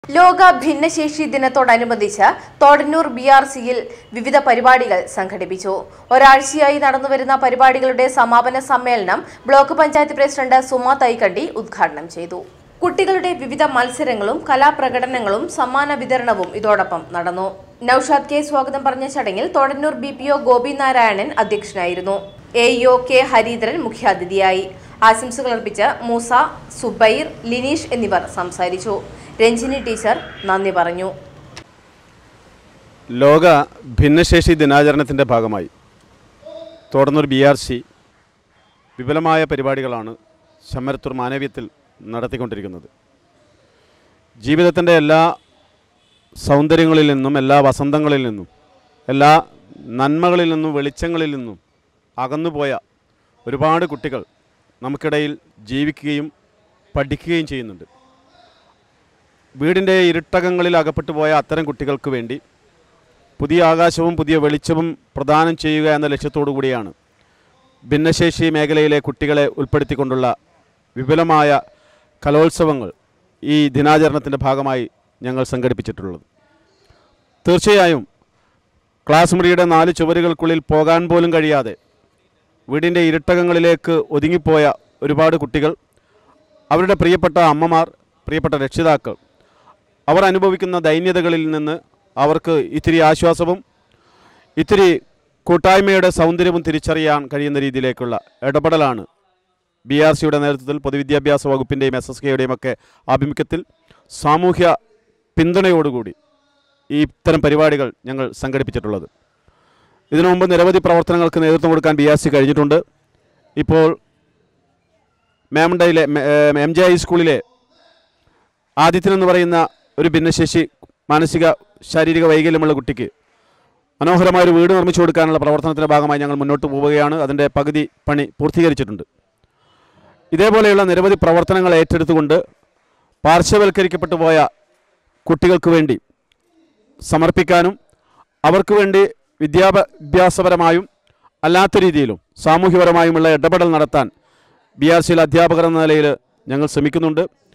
ലോക ഭിന്നശേഷി ദിനത്തോടനുബന്ധിച്ച് തോടന്നൂർ ബി ആർ സിയിൽ വിവിധ പരിപാടികൾ സംഘടിപ്പിച്ചു ഒരാഴ്ചയായി നടന്നുവരുന്ന പരിപാടികളുടെ സമാപന സമ്മേളനം ബ്ലോക്ക് പഞ്ചായത്ത് പ്രസിഡന്റ് സുമ തൈക്കണ്ടി ഉദ്ഘാടനം ചെയ്തു കുട്ടികളുടെ വിവിധ മത്സരങ്ങളും കലാപ്രകടനങ്ങളും സമ്മാന വിതരണവും ഇതോടൊപ്പം നടന്നു നൌഷാദ് കെ സ്വാഗതം പറഞ്ഞ ചടങ്ങിൽ Thodannur B P O Gopinarayanan അധ്യക്ഷനായിരുന്നു A E O K Hareendran മുഖ്യാതിഥിയായി ആശംസകൾ അർപ്പിച്ച് മൂസ സുബൈർ ലിനീഷ് എന്നിവർ സംസാരിച്ചു രഞ്ജിനി ടീച്ചർ നന്ദി പറഞ്ഞു ലോക ഭിന്നശേഷി ദിനാചരണത്തിൻ്റെ ഭാഗമായി തോടന്നൂർ ബി ആർ സി വിപുലമായ പരിപാടികളാണ് ശമ്മരത്തൂർ മാനവ്യത്തിൽ നടത്തിക്കൊണ്ടിരിക്കുന്നത് ജീവിതത്തിൻ്റെ എല്ലാ സൗന്ദര്യങ്ങളിൽ നിന്നും എല്ലാ വസന്തങ്ങളിൽ നിന്നും എല്ലാ നന്മകളിൽ നിന്നും വെളിച്ചങ്ങളിൽ നിന്നും അകന്നുപോയ ഒരുപാട് കുട്ടികൾ നമുക്കിടയിൽ ജീവിക്കുകയും പഠിക്കുകയും ചെയ്യുന്നുണ്ട് വീടിൻ്റെ ഇരുട്ടകങ്ങളിൽ അകപ്പെട്ടു പോയ അത്തരം കുട്ടികൾക്ക് വേണ്ടി പുതിയ ആകാശവും പുതിയ വെളിച്ചവും പ്രദാനം ചെയ്യുക എന്ന ലക്ഷ്യത്തോടു കൂടിയാണ് ഭിന്നശേഷി മേഖലയിലെ കുട്ടികളെ ഉൾപ്പെടുത്തിക്കൊണ്ടുള്ള വിപുലമായ കലോത്സവങ്ങൾ ഈ ദിനാചരണത്തിൻ്റെ ഭാഗമായി ഞങ്ങൾ സംഘടിപ്പിച്ചിട്ടുള്ളത് തീർച്ചയായും ക്ലാസ് മുറിയുടെ നാല് ചുവരുകൾക്കുള്ളിൽ പോകാൻ പോലും കഴിയാതെ വീടിൻ്റെ ഇരുട്ടകങ്ങളിലേക്ക് ഒതുങ്ങിപ്പോയ ഒരുപാട് കുട്ടികൾ അവരുടെ പ്രിയപ്പെട്ട അമ്മമാർ പ്രിയപ്പെട്ട രക്ഷിതാക്കൾ അവർ അനുഭവിക്കുന്ന ദൈന്യതകളിൽ നിന്ന് അവർക്ക് ഇത്തിരി ആശ്വാസവും ഇത്തിരി കൂട്ടായ്മയുടെ സൗന്ദര്യവും തിരിച്ചറിയാൻ കഴിയുന്ന രീതിയിലേക്കുള്ള ഇടപെടലാണ് ബി ആർ സിയുടെ നേതൃത്വത്തിൽ പൊതുവിദ്യാഭ്യാസ വകുപ്പിൻ്റെയും എസ് എസ് കെയുടെയും ഒക്കെ ആഭിമുഖ്യത്തിൽ സാമൂഹ്യ പിന്തുണയോടുകൂടി ഈ ഇത്തരം പരിപാടികൾ ഞങ്ങൾ സംഘടിപ്പിച്ചിട്ടുള്ളത് ഇതിനു മുമ്പ് നിരവധി പ്രവർത്തനങ്ങൾക്ക് നേതൃത്വം കൊടുക്കാൻ ബി ആർ സി കഴിഞ്ഞിട്ടുണ്ട് ഇപ്പോൾ മേമണ്ടയിലെ എം ജെ ഐ സ്കൂളിലെ ആദിത്യൻ എന്ന് പറയുന്ന ഒരു ഭിന്നശേഷി മാനസിക ശാരീരിക വൈകല്യമുള്ള കുട്ടിക്ക് മനോഹരമായ ഒരു വീട് നിർമ്മിച്ചു കൊടുക്കാനുള്ള പ്രവർത്തനത്തിൻ്റെ ഭാഗമായി ഞങ്ങൾ മുന്നോട്ട് പോവുകയാണ് അതിൻ്റെ പകുതി പണി പൂർത്തീകരിച്ചിട്ടുണ്ട് ഇതേപോലെയുള്ള നിരവധി പ്രവർത്തനങ്ങൾ ഏറ്റെടുത്തുകൊണ്ട് പാർശ്വവൽക്കരിക്കപ്പെട്ടു പോയ കുട്ടികൾക്ക് വേണ്ടി സമർപ്പിക്കാനും അവർക്ക് വേണ്ടി വിദ്യാഭ്യാസപരമായും അല്ലാത്ത രീതിയിലും സാമൂഹ്യപരമായുമുള്ള ഇടപെടൽ നടത്താൻ ബി ആർ സിയിലെ അധ്യാപകർ എന്ന നിലയിൽ ഞങ്ങൾ ശ്രമിക്കുന്നുണ്ട്